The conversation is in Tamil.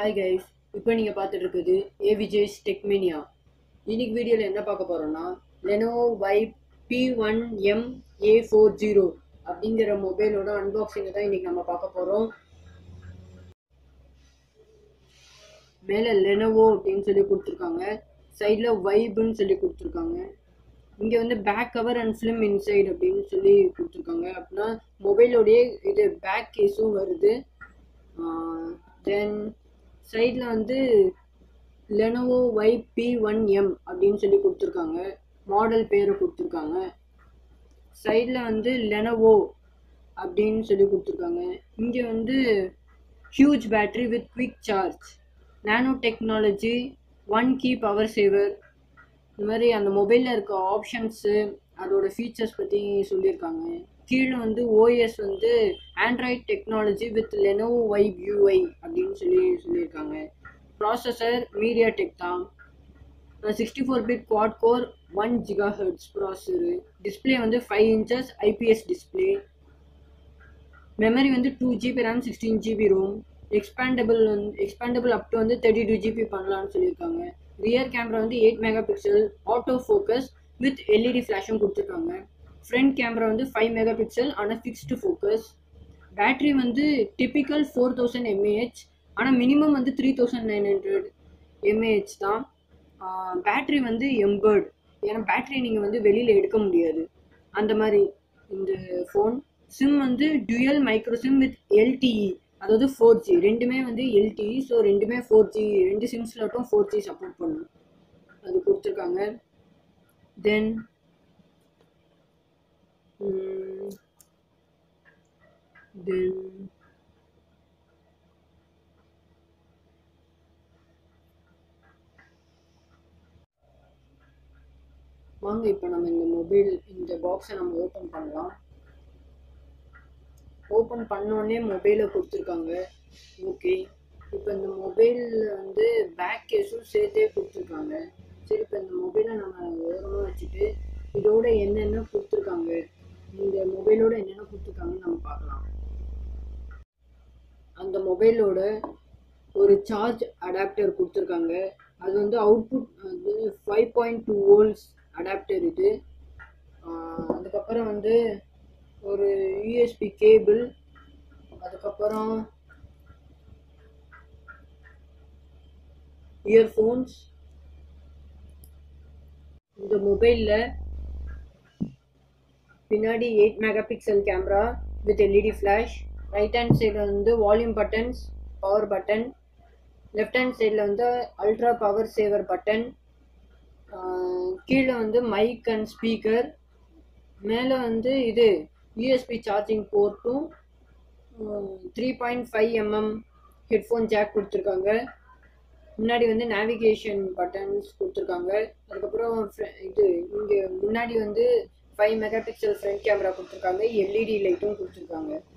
ஹாய் கைஸ் இப்போ நீங்கள் பார்த்துட்டு இருக்குது ஏவிஜேஸ் டெக்மேனியா இன்னைக்கு வீடியோவில் என்ன பார்க்க போகிறோம்னா Lenovo Vibe P one M A four zero அப்படிங்கிற மொபைலோட அன்பாக்சிங்கை தான் இன்னைக்கு நம்ம பார்க்க போகிறோம் மேலே லெனோவோ அப்படின்னு சொல்லி கொடுத்துருக்காங்க சைடில் வைப்னு சொல்லி கொடுத்துருக்காங்க இங்கே வந்து back cover and film inside அப்படின்னு சொல்லி கொடுத்துருக்காங்க அப்படின்னா மொபைலோடைய இது பேக் கேஸும் வருது தென் சைடில் வந்து Lenovo Vibe P one M அப்படின்னு சொல்லி கொடுத்துருக்காங்க மாடல் பேரை கொடுத்துருக்காங்க சைடில் வந்து லெனோவோ அப்படின்னு சொல்லி கொடுத்துருக்காங்க இங்கே வந்து huge battery with quick charge nano technology one key power saver இந்த மாதிரி அந்த மொபைலில் இருக்க ஆப்ஷன்ஸு அதோட ஃபீச்சர்ஸ் பற்றி சொல்லியிருக்காங்க கீழே வந்து ஓஎஸ் வந்து Android technology with Lenovo Vibe UI அப்படின்னு சொல்லி சொல்லியிருக்காங்க ப்ராசஸர் மீடியா டெக் தான் sixty four bit quad core one gigahertz processor display வந்து five inches IPS display memory வந்து two GB RAM sixteen GB ROM expandable வந்து எக்ஸ்பேண்டபிள் அப் டு வந்து தேர்ட்டி டூ ஜிபி பண்ணலாம்னு சொல்லியிருக்காங்க ரியர் கேமரா வந்து eight megapixel auto focus with LED ஃப்ளாஷும் கொடுத்துருக்காங்க ஃப்ரண்ட் கேமரா வந்து ஃபைவ் மெகா பிக்சல் ஆனால் ஃபிக்ஸ்டு ஃபோக்கஸ் பேட்ரி வந்து டிப்பிக்கல் ஃபோர் தௌசண்ட் எம்ஏஹெச் ஆனால் மினிமம் வந்து three thousand nine hundred mAh தான் பேட்ரி வந்து எம்பர்ட் ஏன்னா பேட்ரி நீங்கள் வந்து வெளியில் எடுக்க முடியாது அந்த மாதிரி இந்த ஃபோன் சிம் வந்து dual micro SIM with LTE அதாவது ஃபோர் ஜி ரெண்டுமே வந்து எல்டிஇ ஸோ ரெண்டுமே ஃபோர் ஜி ரெண்டு சிம் ஸ்லாட்டும் ஃபோர் ஜி சப்போர்ட் பண்ணும் அது கொடுத்துருக்காங்க தென் தென் வாங்க இப்போ நம்ம இந்த மொபைல் இந்த பாக்ஸை நம்ம ஓப்பன் பண்ணலாம் ஓப்பன் பண்ணோடனே மொபைலை கொடுத்துருக்காங்க ஓகே இப்போ இந்த மொபைலில் வந்து பேக் கேஸும் சேர்த்தே கொடுத்துருக்காங்க சரி இப்போ இந்த மொபைலை நம்ம ஓரமாக வச்சுட்டு இதோட என்னென்ன கொடுத்துருக்காங்க இந்த மொபைலோட என்னென்ன கொடுத்துருக்காங்கன்னு நம்ம பார்க்கலாம் அந்த மொபைலோட ஒரு சார்ஜ் அடாப்டர் கொடுத்துருக்காங்க அது வந்து அவுட்புட் வந்து five point two volts adapter இது அதுக்கப்புறம் வந்து ஒரு யூஎஸ்பி கேபிள் அதுக்கப்புறம் இயர்ஃபோன்ஸ் இந்த மொபைலில் பின்னாடி eight megapixel camera with LED flash right hand சைடில் வந்து volume buttons power button left hand சைடில் வந்து அல்ட்ரா பவர் சேவர் பட்டன் கீழே வந்து மைக் அண்ட் ஸ்பீக்கர் மேலே வந்து இது யூஎஸ்பி சார்ஜிங் போர்ட்டும் three point five mm headphone jack கொடுத்துருக்காங்க முன்னாடி வந்து நேவிகேஷன் பட்டன்ஸ் கொடுத்துருக்காங்க அதுக்கப்புறம் இது இங்கே முன்னாடி வந்து five megapixel front camera கொடுத்துருக்காங்க எல்இடி லைட்டும் கொடுத்துருக்காங்க